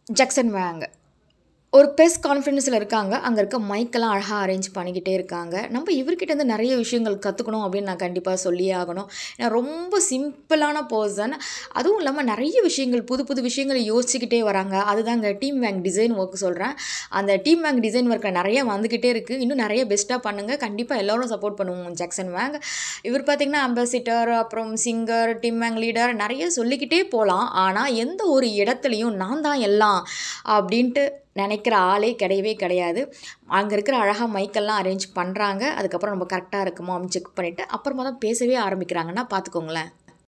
ஜக்சன் வேங் ஒரு ப்ரெஸ் கான்ஃபரன்ஸில் இருக்காங்க அங்கே இருக்க மைக்கெல்லாம் அழகாக அரேஞ்ச் பண்ணிக்கிட்டே இருக்காங்க நம்ம இவர்கிட்ட இருந்து நிறைய விஷயங்கள் கற்றுக்கணும் அப்படின்னு நான் கண்டிப்பாக சொல்லியே ஆகணும் ஏன்னா ரொம்ப சிம்பிளான பர்சன் அதுவும் இல்லாமல் நிறைய விஷயங்கள் புது புது விஷயங்களை யோசிச்சுக்கிட்டே வராங்க அதுதாங்க டீம் வேங்க் டிசைன் ஒர்க் சொல்கிறேன் அந்த டீம் வேங்க் டிசைன் ஒர்க்கில் நிறைய வந்துக்கிட்டே இருக்குது இன்னும் நிறைய பெஸ்ட்டாக பண்ணுங்கள் கண்டிப்பாக எல்லோரும் சப்போர்ட் பண்ணுவோம் ஜாக்சன் வேங் இவர் பார்த்திங்கன்னா அம்பாசிடர் அப்புறம் சிங்கர் டீம் வேங் லீடர் நிறைய சொல்லிக்கிட்டே போகலாம் ஆனால் எந்த ஒரு இடத்துலையும் நான் தான் எல்லாம் அப்படின்ட்டு நினைக்கிற ஆளே கிடையவே கிடையாது அங்கே இருக்கிற அழகாக மைக்கெல்லாம் அரேஞ்ச் பண்ணுறாங்க அதுக்கப்புறம் நம்ம கரெக்டாக இருக்குமோ அப்படின்னு செக் பண்ணிவிட்டு அப்புறமா தான் பேசவே ஆரம்பிக்கிறாங்கன்னா பார்த்துக்கோங்களேன்